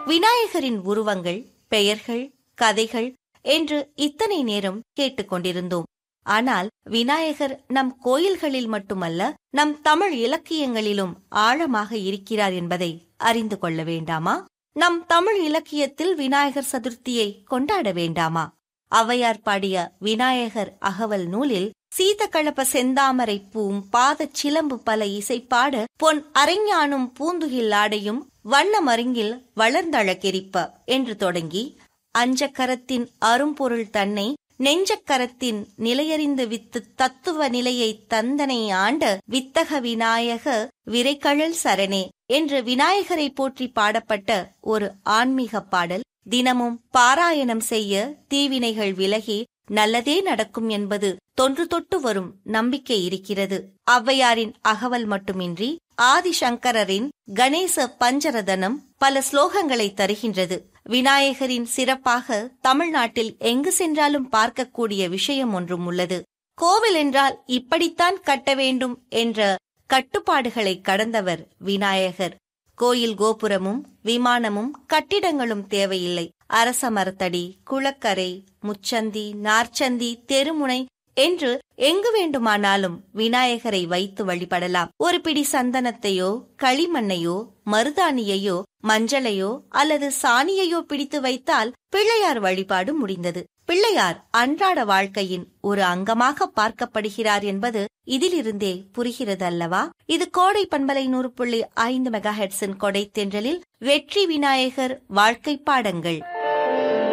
விநாயகரின் உருவங்கள் பெயர்கள் கதைகள் என்று இத்தனை நேரம் கேட்டுக்கொண்டிருந்தோம் ஆனால் விநாயகர் நம் கோயில்களில் மட்டுமல்ல நம் தமிழ் இலக்கியங்களிலும் ஆழமாக இருக்கிறார் என்பதை அறிந்து கொள்ள வேண்டாமா நம் தமிழ் இலக்கியத்தில் விநாயகர் சதுர்த்தியை கொண்டாட வேண்டாமா ஔவையார் பாடிய விநாயகர் அகவல் நூலில் சீதகளப செந்தாமரை பூம் பாதச் சிலம்பு பல இசைப்பாட பொன் அரைஞானும் பூந்துகில் ஆடையும் வண்ண மருங்கில் வளர்ந்தழகெரிப்ப என்று தொடங்கி அஞ்சக்கரத்தின் அரும்பொருள் தன்னை நெஞ்சக்கரத்தின் நிலையறிந்து வித்து தத்துவ நிலையை தந்தனை ஆண்ட வித்தக விநாயக விரைகழல் சரணே என்று விநாயகரை போற்றி பாடப்பட்ட ஒரு ஆன்மீக பாடல் தினமும் பாராயணம் செய்ய தீவினைகள் விலகி நல்லதே நடக்கும் என்பது தொன்று தொட்டு வரும் நம்பிக்கை இருக்கிறது ஔவையாரின் அகவல் மட்டுமின்றி ஆதிசங்கரரின் கணேச பஞ்சரதனம் பல ஸ்லோகங்களை தருகின்றது விநாயகரின் சிறப்பாக தமிழ்நாட்டில் எங்கு சென்றாலும் பார்க்கக்கூடிய விஷயம் ஒன்றும் உள்ளது கோவில் என்றால் இப்படித்தான் கட்ட வேண்டும் என்ற கட்டுப்பாடுகளை கடந்தவர் விநாயகர் கோயில் கோபுரமும் விமானமும் கட்டிடங்களும் தேவையில்லை அரச மரத்தடி குளக்கரை முச்சந்தி நார்ச்சந்தி தெருமுனை என்று எங்கு வேண்டுமானாலும் விநாயகரை வைத்து வழிபடலாம் ஒரு பிடி சந்தனத்தையோ களிமண்ணையோ மருதாணியையோ மஞ்சளையோ அல்லது சாணியையோ பிடித்து வைத்தால் பிள்ளையார் வழிபாடு முடிந்தது பிள்ளையார் அன்றாட வாழ்க்கையின் ஒரு அங்கமாக பார்க்கப்படுகிறார் என்பது இதிலிருந்தே புரிகிறது அல்லவா இது கோடை பண்பலை நூறு புள்ளி ஐந்து மெகா ஹெட்ஸின் கொடை தென்றலில் வெற்றி விநாயகர் வாழ்க்கை பாடங்கள்